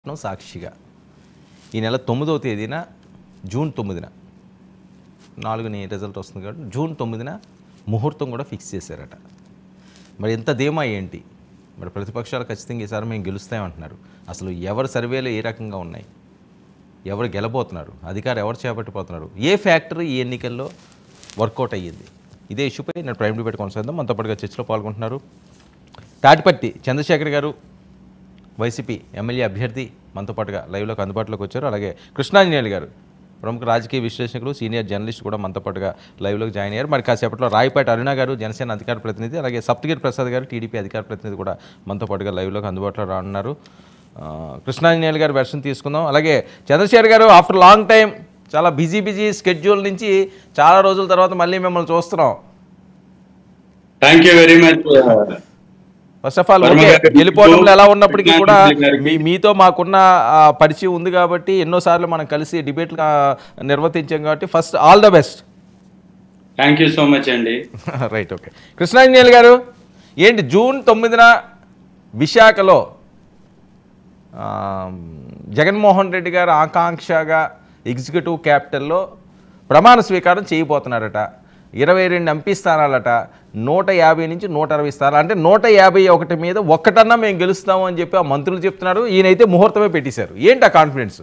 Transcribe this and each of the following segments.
విశాఖపట్నం సాక్షిగా ఈ నెల తొమ్మిదవ తేదీన జూన్ తొమ్మిదిన నాలుగుని రిజల్ట్ వస్తుంది కాబట్టి జూన్ తొమ్మిదిన ముహూర్తం కూడా ఫిక్స్ చేశారట మరి ఎంత ధీమా ఏంటి మరి ప్రతిపక్షాలు ఖచ్చితంగా ఈసారి మేము గెలుస్తామంటున్నారు అసలు ఎవరి సర్వేలు ఏ రకంగా ఉన్నాయి ఎవరు గెలబోతున్నారు అధికారం ఎవరు చేపట్టిపోతున్నారు ఏ ఫ్యాక్టరీ ఈ ఎన్నికల్లో వర్కౌట్ అయ్యింది ఇదే ఇష్యూపై నేను ప్రైమ్ డిబేట్ కొనసాగిద్దాం మనతో పాటుగా చర్చలో పాల్గొంటున్నారు తాటిపత్తి చంద్రశేఖర్ గారు వైసీపీ ఎమ్మెల్యే అభ్యర్థి మనతో పాటుగా లైవ్లోకి అందుబాటులోకి వచ్చారు అలాగే కృష్ణాంజనేయులు గారు ప్రముఖ రాజకీయ విశ్లేషకులు సీనియర్ జర్నలిస్ట్ కూడా మనతో పాటుగా లైవ్లోకి జాయిన్ అయ్యారు మరి కాసేపట్లో రాయపాటి అరుణ గారు జనసేన అధికార ప్రతినిధి అలాగే సప్తగిరి ప్రసాద్ గారు టీడీపీ అధికార ప్రతినిధి కూడా మనతో పాటుగా లైవ్లోకి అందుబాటులో రానున్నారు ఆ, కృష్ణాంజనేయులు గారు వెర్షన్ తీసుకుందాం అలాగే చంద్రశేఖర్ గారు ఆఫ్టర్ లాంగ్ టైం చాలా బిజీ బిజీ స్కెడ్యూల్ నుంచి చాలా రోజుల తర్వాత మళ్ళీ మిమ్మల్ని చూస్తున్నాం thank you very much first of all Varma okay గారికి గెలిపోవడంలో ఎలా ఉన్నప్పటికీ కృష్ణా కూడా గారికి. మీ మీతో మాకున్న ఆ, పరిచయం ఉంది కాబట్టి ఎన్నోసార్లు మనం కలిసి డిబేట్లు నిర్వర్తించాం కాబట్టి first all the best thank you so much అండి రైట్ ఓకే కృష్ణాంజనేయులు గారు ఏంటి జూన్ తొమ్మిదిన విశాఖలో ఆ, జగన్మోహన్ రెడ్డి గారు ఆకాంక్షగా ఎగ్జిక్యూటివ్ క్యాపిటల్లో ప్రమాణ స్వీకారం చేయబోతున్నారట ఇరవై రెండు ఎంపీ స్థానాలట నూట యాభై నుంచి నూట అరవై స్థానాలు అంటే నూట యాభై ఒకటి మీద ఒక్కటన్నా మేము గెలుస్తాము అని చెప్పి ఆ మంత్రులు చెప్తున్నారు ఈయనైతే ముహూర్తమే పెట్టేశారు ఏంటి ఆ కాన్ఫిడెన్స్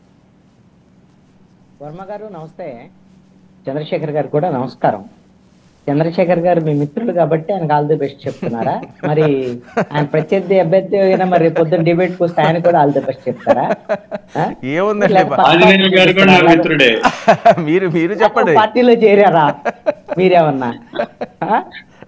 వర్మ గారు నమస్తే చంద్రశేఖర్ గారు కూడా నమస్కారం చంద్రశేఖర్ గారు మీ మిత్రులు కాబట్టి ఆయనకు ఆల్ ది బెస్ట్ చెప్తున్నారా మరి ఆయన ప్రత్యర్థి అభ్యర్థి అయినా మరి పొద్దున్న డిబేట్ కు వస్తే ఆయన కూడా ఆల్ ది బెస్ట్ చెప్తారా ఆ? ఏముందండి లేకపోతే ఆంజనేయులు గారు కూడా నా మిత్రుడే మీరు మీరు చెప్పండి పార్టీలో చేరారా మీరేమన్నా ఆ?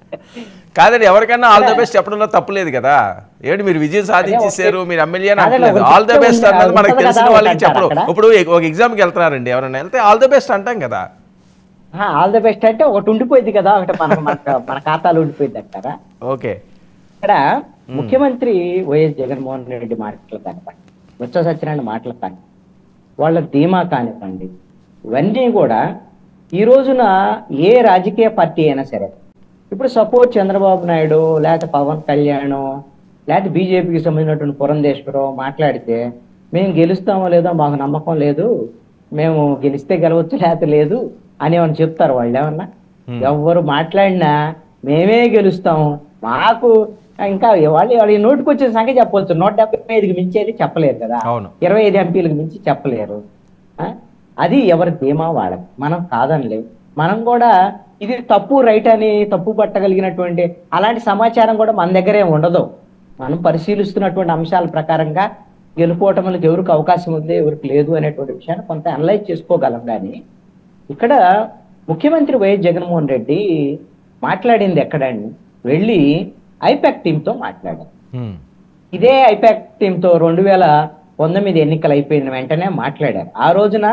కాదండి ఎవరికైనా ఆల్ ద బెస్ట్ చెప్పడంలో తప్పులేదు కదా ఏంటి మీరు విజయం సాధించేసారు మీరు ఎమ్మెల్యే అని అదే అంటలేదు ఒక ఆల్ ద చెప్తే బెస్ట్ ఉంది, అన్నది మనకు ఉంటది తెలిసిన కదా, వాళ్ళకి ఒకటి చెప్పడం అంటారు ఇప్పుడు ఒక ఎగ్జామ్కి వెళ్తున్నారండి ఎవరైనా వెళ్తే ఆల్ ద బెస్ట్ అంటాం కదా ఆల్ ది బెస్ట్ అంటే ఒకటి ఉండిపోయింది కదా ఒకటి మన మన- మన ఖాతాలో ఉండిపోయింది అంటారా ఓకే ఇక్కడ ముఖ్యమంత్రి వైఎస్ జగన్మోహన్ రెడ్డి మాటలు కానివ్వండి బొత్స సత్యనారాయణ మాటలు కానివ్వండి వాళ్ళ ధీమా కానివ్వండి ఇవన్నీ కూడా ఈ రోజున ఏ రాజకీయ పార్టీ అయినా సరే ఇప్పుడు సపోజ్ చంద్రబాబు నాయుడు లేకపోతే పవన్ కళ్యాణ్ లేకపోతే బీజేపీకి సంబంధించినటువంటి పురంధేశ్వరం మాట్లాడితే మేము గెలుస్తామో లేదో మాకు నమ్మకం లేదు మేము గెలిస్తే గెలవచ్చు లేకపోతే లేదు అని ఏమన్నా చెప్తారు వాళ్ళు ఏమన్నా ఎవరు మాట్లాడినా మేమే గెలుస్తాము మాకు ఇంకా వాళ్ళు వాళ్ళు నోటికి వచ్చిన సంఖ్య చెప్పవచ్చు నూట డెబ్బై ఐదుకి మించేది చెప్పలేరు కదా అవును ఇరవై ఐదు ఎంపీలకు మించి చెప్పలేరు ఆ? అది ఎవరి ధీమా వాళ్ళకి మనం కాదనలేము మనం కూడా ఇది తప్పు రైట్ అని తప్పు పట్టగలిగినటువంటి అలాంటి సమాచారం కూడా మన దగ్గరే ఉండదు మనం పరిశీలిస్తున్నటువంటి అంశాల ప్రకారంగా గెలుపోవటంలకు ఎవరికి అవకాశం ఉంది ఎవరికి లేదు అనేటువంటి విషయాన్ని కొంత అనలైజ్ చేసుకోగలం కానీ ఇక్కడ ముఖ్యమంత్రి వైఎస్ జగన్మోహన్ రెడ్డి మాట్లాడింది ఎక్కడండి వెళ్ళి ఐపాక్ టీంతో మాట్లాడారు హ్మ్. ఇదే ఐపాక్ టీంతో రెండు వేల పంతొమ్మిది ఎన్నికలు అయిపోయిన వెంటనే మాట్లాడారు ఆ రోజున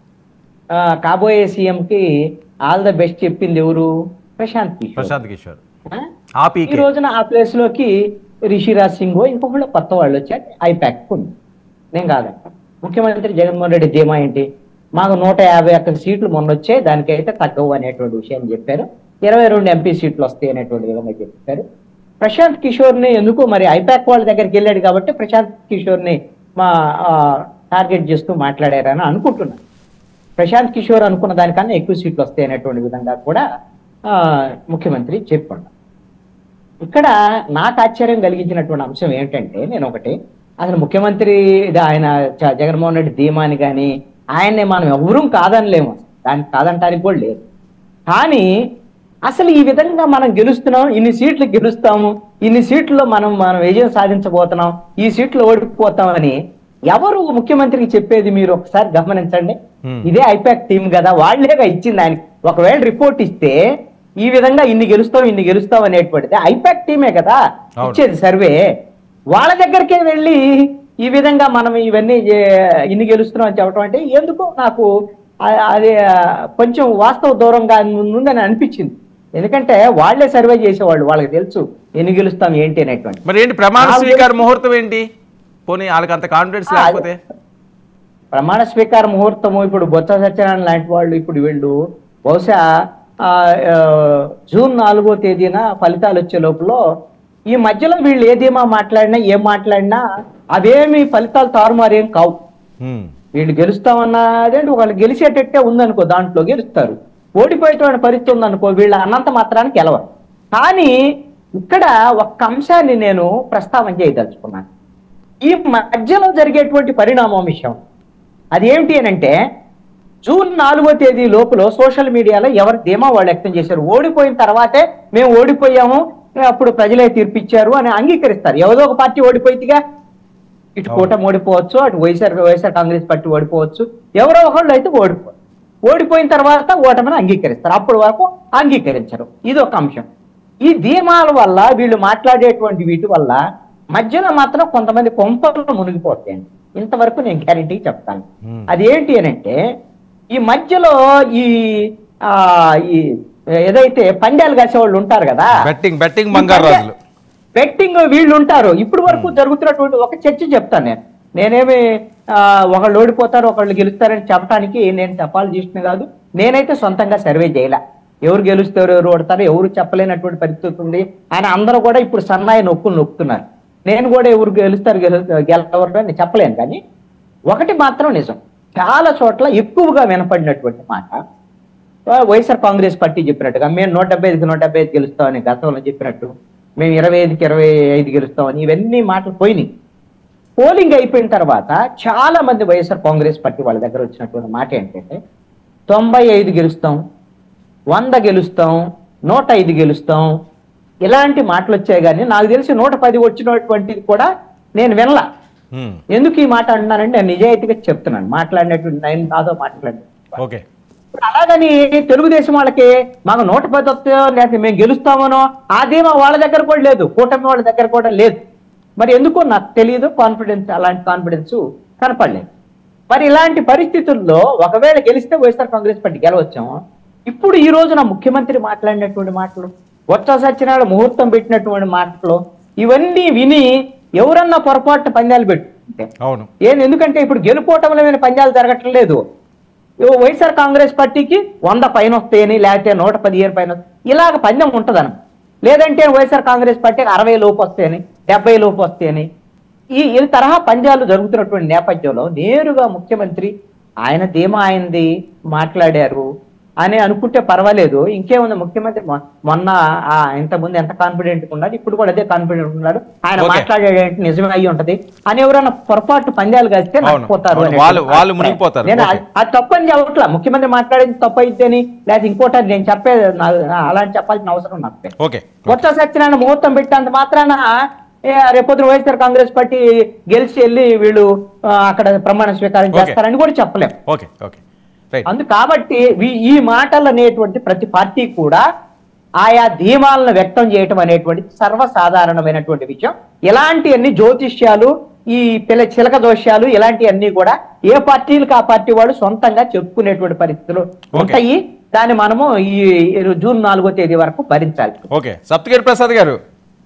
ఆ, కాబోయే సీఎం కి ఆల్ ద బెస్ట్ చెప్పింది ఎవరు ప్రశాంత్ కిషోర్ ప్రశాంత్ కిషోర్ ఆ? ఆ ఈ పీకే రోజున ఆ ప్లేస్ లోకి రిషిరాజ్ సింగ్ ఇంకొకళ్ళు కొత్త వాళ్ళు వచ్చారు ఐపాక్ ఉంది నేను కాదంట ముఖ్యమంత్రి జగన్మోహన్ రెడ్డి ధీమా ఏంటి మాకు నూట యాభై ఒక్క సీట్లు మొన్న వచ్చాయి దానికైతే తగ్గవు అనేటువంటి విషయం చెప్పారు ఇరవై రెండు ఎంపీ సీట్లు వస్తాయి అనేటువంటి విధంగా చెప్పారు ప్రశాంత్ కిషోర్ ని ఎందుకు మరి ఐపాక్ వాళ్ళ దగ్గరికి వెళ్ళాడు కాబట్టి ప్రశాంత్ కిషోర్ ని మా టార్గెట్ చేస్తూ మాట్లాడారని అనుకుంటున్నాను ప్రశాంత్ కిషోర్ అనుకున్న దానికన్నా ఎక్కువ సీట్లు వస్తాయి అనేటువంటి విధంగా కూడా ఆ, ముఖ్యమంత్రి చెప్పుకున్నాను ఇక్కడ నాకు ఆశ్చర్యం కలిగించినటువంటి అంశం ఏంటంటే నేను ఒకటి అసలు ముఖ్యమంత్రి ఇది ఆయన చ- జగన్మోహన్ రెడ్డి ధీమాని కానీ ఆయన్ని మనం ఎవరూ కాదనలేము దానికి కాదంటానికి కూడా లేదు కానీ అసలు ఈ విధంగా మనం గెలుస్తున్నాం ఇన్ని సీట్లు గెలుస్తాము ఇన్ని సీట్లలో మనం మనం విజయం సాధించబోతున్నాం ఈ సీట్లు ఓడిపోతామని ఎవరు ముఖ్యమంత్రికి చెప్పేది మీరు ఒకసారి గమనించండి Hmm. ఇదే ఐపాక్ టీం కదా వాళ్ళేగా ఇచ్చింది ఆయన ఒకవేళ రిపోర్ట్ ఇస్తే ఈ విధంగా ఇన్ని గెలుస్తాం ఇన్ని గెలుస్తాం అనేటువంటిది ఐపాక్ టీమే కదా అవును. ఇచ్చేది సర్వే వాళ్ళ దగ్గరికే వెళ్ళి ఈ విధంగా మనం ఇవన్నీ ఏ- ఇన్ని గెలుస్తున్నాం అని చెప్పడం అంటే ఎందుకో నాకు ఆ- అది ఆ, కొంచెం వాస్తవ దూరంగా ఉందని అనిపించింది ఎందుకంటే వాళ్ళే సర్వే చేసేవాళ్ళు వాళ్ళకి తెలుసు ఎన్ని గెలుస్తాం ఏంటి అనేటువంటి మరి ఏంటి ప్రమాణ నాకు స్వీకార ముహూర్తం ఏంటి పోనీ వాళ్ళకి అంత కాన్ఫిడెన్స్ ఆ, లేకపోతే ప్రమాణ స్వీకార ముహూర్తము ఇప్పుడు బొత్స సత్యనారాయణ లాంటి వాళ్ళు ఇప్పుడు వీళ్ళు బహుశా ఆ, ఆ, జూన్ నాలుగో తేదీన ఫలితాలు వచ్చే లోపల ఈ మధ్యలో వీళ్ళు ఏ ధీమా మాట్లాడినా ఏం మాట్లాడినా అవేమి ఫలితాలు తారుమారేం కావు ఉమ్, వీళ్ళు గెలుస్తామన్నా అదేంటి వాళ్ళు గెలిచేటట్టే ఉందనుకో దాంట్లో గెలుస్తారు ఓడిపోయేటువంటి పరిస్థితి ఉందనుకో వీళ్ళ అన్నంత మాత్రానికి గెలవరు కానీ ఇక్కడ ఒక్క అంశాన్ని నేను ప్రస్తావన చేయదలుచుకున్నాను ఈ మధ్యలో జరిగేటువంటి పరిణామం విషయం అదేమిటి అని అంటే జూన్ నాలుగో తేదీ లోపల సోషల్ మీడియాలో ఎవరు ధీమా వాళ్ళు వ్యక్తం చేశారు ఓడిపోయిన తర్వాతే మేము ఓడిపోయాము అప్పుడు ప్రజలే తీర్పిచ్చారు అని అంగీకరిస్తారు ఎవరో ఒక పార్టీ ఓడిపోయిద్దిగా ఇటు కూటమి ఓడిపోవచ్చు అటు వైఎస్ఆర్ వైఎస్ఆర్ కాంగ్రెస్ పార్టీ ఓడిపోవచ్చు ఎవరో ఒకళ్ళు అయితే ఓడిపో ఓడిపోయిన తర్వాత ఓటమిని అంగీకరిస్తారు అప్పటి వరకు అంగీకరించరు ఇది ఒక అంశం ఈ ధీమాల వల్ల వీళ్ళు మాట్లాడేటువంటి వీటి వల్ల మధ్యలో మాత్రం కొంతమంది కొంపలు మునిగిపోతాయండి ఇంతవరకు నేను గ్యారంటీ చెప్తాను Hmm. అది ఏంటి అని అంటే ఈ మధ్యలో ఈ ఆ ఈ ఏదైతే పందాలు కాసే వాళ్ళు ఉంటారు కదా బెట్టింగ్ బెట్టింగ్ బంగారు రాజులు బెట్టింగ్ వీళ్ళు ఉంటారు ఇప్పుడు వరకు జరుగుతున్నటువంటి ఒక చర్చ చెప్తాను నేను నేనేమి ఆ, ఒకళ్ళు ఓడిపోతారు ఒకళ్ళు గెలుస్తారని చెప్పడానికి నేను చెప్పాలజిస్ట్ కాదు నేనైతే సొంతంగా సర్వే చేయలే ఎవరు గెలుస్తారు ఎవరు ఓడతారు ఎవరు చెప్పలేనటువంటి పరిస్థితి ఉంది అని అందరూ కూడా ఇప్పుడు సన్నాయి నొక్కులు నొక్కుతున్నారు నేను కూడా ఎవరు గెలుస్తారు గెలు గెలవరు అని చెప్పలేను కానీ ఒకటి మాత్రం నిజం చాలా చోట్ల ఎక్కువగా వినపడినటువంటి మాట ఆ, వైఎస్ఆర్ కాంగ్రెస్ పార్టీ చెప్పినట్టుగా మేము నూట డెబ్బై ఐదుకి నూట డెబ్బై ఐదు గెలుస్తామని గతంలో చెప్పినట్టు మేము ఇరవై ఐదుకి ఇరవై ఐదు గెలుస్తామని ఇవన్నీ మాటలు పోయినాయి పోలింగ్ అయిపోయిన తర్వాత చాలా మంది వైఎస్ఆర్ కాంగ్రెస్ పార్టీ వాళ్ళ దగ్గర వచ్చినటువంటి మాట ఏంటంటే తొంభై ఐదు గెలుస్తాం వంద గెలుస్తాం నూట ఐదు గెలుస్తాం ఇలాంటి మాటలు వచ్చాయి కానీ నాకు తెలిసి నూట పది వచ్చినటువంటిది కూడా నేను వినలా ఉమ్, ఎందుకు ఈ మాట అంటున్నానంటే నేను నిజాయితీగా చెప్తున్నాను మాట్లాడినటువంటి నేను నాతో మాట్లాడి ఓకే ఇప్పుడు అలాగని తెలుగుదేశం వాళ్ళకి మాకు నూట పది వస్తాయో లేకపోతే మేము గెలుస్తామనో ఆ ధీమా వాళ్ళ దగ్గర కూడా లేదు కూటమి వాళ్ళ దగ్గర కూడా లేదు మరి ఎందుకో నాకు తెలియదు కాన్ఫిడెన్స్ అలాంటి కాన్ఫిడెన్స్ కనపడలేదు మరి ఇలాంటి పరిస్థితుల్లో ఒకవేళ గెలిస్తే వైఎస్ఆర్ కాంగ్రెస్ పార్టీ గెలవచ్చాము ఇప్పుడు ఈ రోజున ముఖ్యమంత్రి మాట్లాడినటువంటి మాటలు బొత్స సత్యనారాయణ ముహూర్తం పెట్టినటువంటి మాటలు ఇవన్నీ విని ఎవరన్నా పొరపాటు పందాలు పెట్టుకుంటే అవును ఏం ఎందుకంటే ఇప్పుడు గెలుపోవటంలో మీద పందాలు జరగట్లేదు ఇగో వైఎస్ఆర్ కాంగ్రెస్ పార్టీకి వంద పైన వస్తాయని లేకపోతే నూట పదిహేను పైన వస్తాయి. ఇలాగ పందెం ఉంటదన లేదంటే వైఎస్ఆర్ కాంగ్రెస్ పార్టీకి అరవై లోపు వస్తాయని డెబ్బై లోపు వస్తాయని ఈ ఈ తరహా పంద్యాలు జరుగుతున్నటువంటి నేపథ్యంలో నేరుగా ముఖ్యమంత్రి ఆయన ధీమా ఆయనది మాట్లాడారు అని అనుకుంటే పర్వాలేదు ఇంకేముంది ముఖ్యమంత్రి మొ- మొన్న ఆ ఇంతకుముందు ఎంత కాన్ఫిడెంట్ ఉన్నాడు ఇప్పుడు కూడా అదే కాన్ఫిడెంట్ ఉన్నాడు ఆయన Okay. మాట్లాడేది నిజమే అయ్యి ఉంటది అని ఎవరైనా పొరపాటు పందాలు కాస్తే అవును, నష్టపోతారు అవును. అనేటువంటి వాళ్ళు- వాళ్ళు అభిప్రాయం. మునిగిపోతారు. నేను Okay. అది- అది తప్పని చెప్పట్లా ముఖ్యమంత్రి మాట్లాడింది తప్పు అయితేని లేదా ఇంకోటి అని నేను చెప్పేది నా- అలాంటి చెప్పాల్సిన అవసరం నాకు లేదు. ఓకే కొత్త సత్యనారాయణ ముహూర్తం పెట్టినంత మాత్రాన ఏ, రేపొద్దున వైఎస్ఆర్ కాంగ్రెస్ పార్టీ గెలిచి వెళ్ళి వీళ్ళు ఆ, అక్కడ ప్రమాణ స్వీకారం Okay. చేస్తారని కూడా చెప్పలేం ఓకే ఓకే రైట్ అందు కాబట్టి వీ- ఈ మాటలు అనేటువంటి ప్రతి పార్టీ కూడా ఆయా ధీమాలను వ్యక్తం చేయటం అనేటువంటి సర్వసాధారణమైనటువంటి విషయం ఇలాంటి అన్ని జ్యోతిష్యాలు ఈ పిల్ల చిలక దోషాలు ఇలాంటివన్నీ కూడా ఏ పార్టీలకు ఆ పార్టీ వాళ్ళు సొంతంగా చెప్పుకునేటువంటి పరిస్థితులు ఉంటాయి దాన్ని మనము ఈ ఈ జూన్ నాలుగో తేదీ వరకు భరించాలి ఓకే సప్తగిరి ప్రసాద్ గారు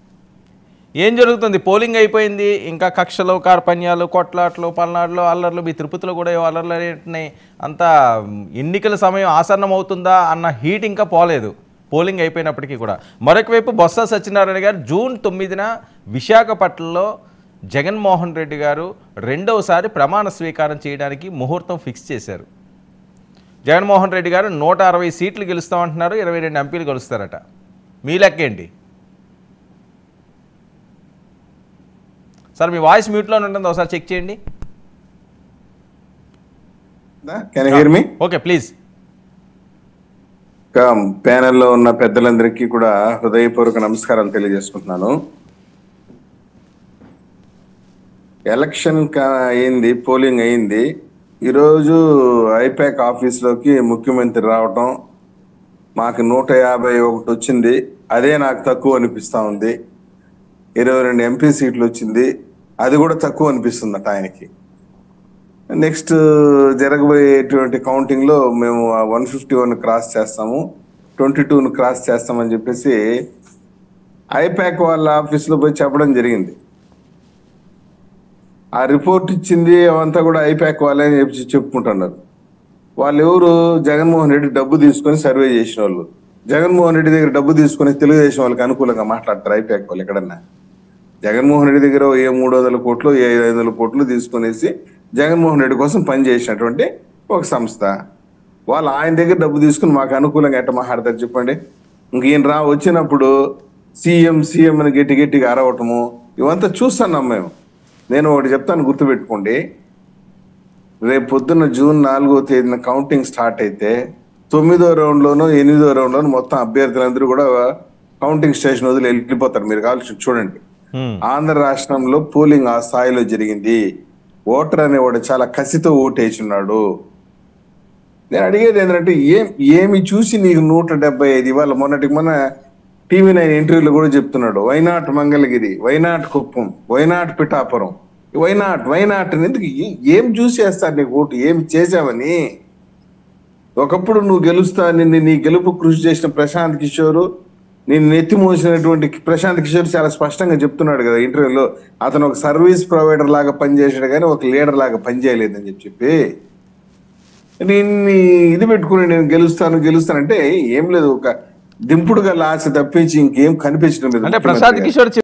ఏం జరుగుతుంది పోలింగ్ అయిపోయింది ఇంకా కక్షలు కార్పణ్యాలు కొట్లాట్లు పల్నాడులు అల్లర్లు మీ తిరుపతిలో కూడా ఏవో అల్లర్లు అనేటినాయి అంతా ఎన్నికల సమయం ఆసన్నం అవుతుందా అన్న హీట్ ఇంకా పోలేదు పోలింగ్ అయిపోయినప్పటికీ కూడా మరొక వైపు బొత్స సత్యనారాయణ గారు జూన్ తొమ్మిదిన విశాఖపట్నంలో జగన్మోహన్ రెడ్డి గారు రెండవసారి ప్రమాణ స్వీకారం చేయడానికి ముహూర్తం ఫిక్స్ చేశారు జగన్మోహన్ రెడ్డి గారు నూట అరవై సీట్లు గెలుస్తామంటున్నారు ఇరవై రెండు ఎంపీలు గెలుస్తారట మీ లెక్క ఏంటి సార్ మీ వాయిస్ మ్యూట్లో ఉంటుంది ఒకసారి చెక్ చేయండి can hear me okay please ప్యానెల్లో ఉన్న పెద్దలందరికీ కూడా హృదయపూర్వక నమస్కారాలు తెలియజేసుకుంటున్నాను ఎలక్షన్ కా- అయింది పోలింగ్ అయింది ఈరోజు ఐపాక్ ఆఫీస్లోకి ముఖ్యమంత్రి రావటం మాకు నూట యాభై ఒకటి వచ్చింది అదే నాకు తక్కువ అనిపిస్తా ఉంది ఇరవై రెండు ఎంపీ సీట్లు వచ్చింది అది కూడా తక్కువ అనిపిస్తుందట ఆయనకి నెక్స్ట్ జరగబోయేటువంటి కౌంటింగ్ లో మేము వన్ ఫిఫ్టీ వన్ క్రాస్ చేస్తాము ట్వంటీ టూను క్రాస్ చేస్తామని చెప్పేసి ఐపాక్ వాళ్ళ ఆఫీస్లో పోయి చెప్పడం జరిగింది ఆ రిపోర్ట్ ఇచ్చింది అవంతా కూడా ఐపాక్ వాళ్ళే అని చెప్పి చెప్పుకుంటున్నారు వాళ్ళు ఎవరు జగన్మోహన్ రెడ్డి డబ్బు తీసుకొని సర్వే చేసిన వాళ్ళు జగన్మోహన్ రెడ్డి దగ్గర డబ్బు తీసుకొని తెలుగుదేశం వాళ్ళకి అనుకూలంగా మాట్లాడతారు ఐపాక్ వాళ్ళు ఎక్కడన్నా జగన్మోహన్ రెడ్డి దగ్గర ఏ మూడు వందల కోట్లు ఏ ఐదు వందల కోట్లు తీసుకునేసి జగన్మోహన్ రెడ్డి కోసం పనిచేసినటువంటి ఒక సంస్థ వాళ్ళు ఆయన దగ్గర డబ్బు తీసుకుని మాకు అనుకూలంగా ఎట్ట మాట్లాడతారు చెప్పండి ఇంక ఈయన రా వచ్చినప్పుడు సీఎం సీఎం అని గట్టి గట్టిగా అరవటము ఇవంతా చూస్తున్నాం మేము నేను ఒకటి చెప్తాను గుర్తుపెట్టుకోండి రేపు పొద్దున్న జూన్ నాలుగో తేదీన కౌంటింగ్ స్టార్ట్ అయితే తొమ్మిదో రౌండ్లోనో ఎనిమిదో రౌండ్లోనో మొత్తం అభ్యర్థులందరూ కూడా కౌంటింగ్ స్టేషన్ వదిలి వెళ్ళిపోతారు మీరు కావాల్సి చూడండి హ్మ్. ఆంధ్ర రాష్ట్రంలో పోలింగ్ ఆ స్థాయిలో జరిగింది ఓటర్ అనేవాడు చాలా కసితో ఓటేసున్నాడు నేను అడిగేది ఏంటంటే ఏం ఏమి చూసి నీకు నూట డెబ్బై ఐదు ఇవాళ మొన్నటికి మొన్న టీవీ నైన్ ఇంటర్వ్యూలో కూడా చెప్తున్నాడు why not Mangalagiri why not Kuppam why not Pithapuram why not why not అని ఎందుకు ఏ- ఏం చూసి వేస్తారు నీకు ఓటు ఏం చేసావని ఒకప్పుడు నువ్వు గెలుస్తా నిన్ను నీ గెలుపు కృషి చేసిన ప్రశాంత్ కిషోర్ నేను నెత్తి మోసినటువంటి ప్రశాంత్ కిషోర్ చాలా స్పష్టంగా చెప్తున్నాడు కదా ఇంటర్వ్యూలో అతను ఒక సర్వీస్ ప్రొవైడర్ లాగా పనిచేసాడు కానీ ఒక లీడర్ లాగా పనిచేయలేదని చెప్పి చెప్పి నేను ఇది పెట్టుకుని నేను గెలుస్తాను గెలుస్తానంటే ఏం లేదు ఒక దింపుడుగా లాచి తప్పించి ఇంకేం కనిపించడం లేదు అంటే ప్రసాద్ కిషోర్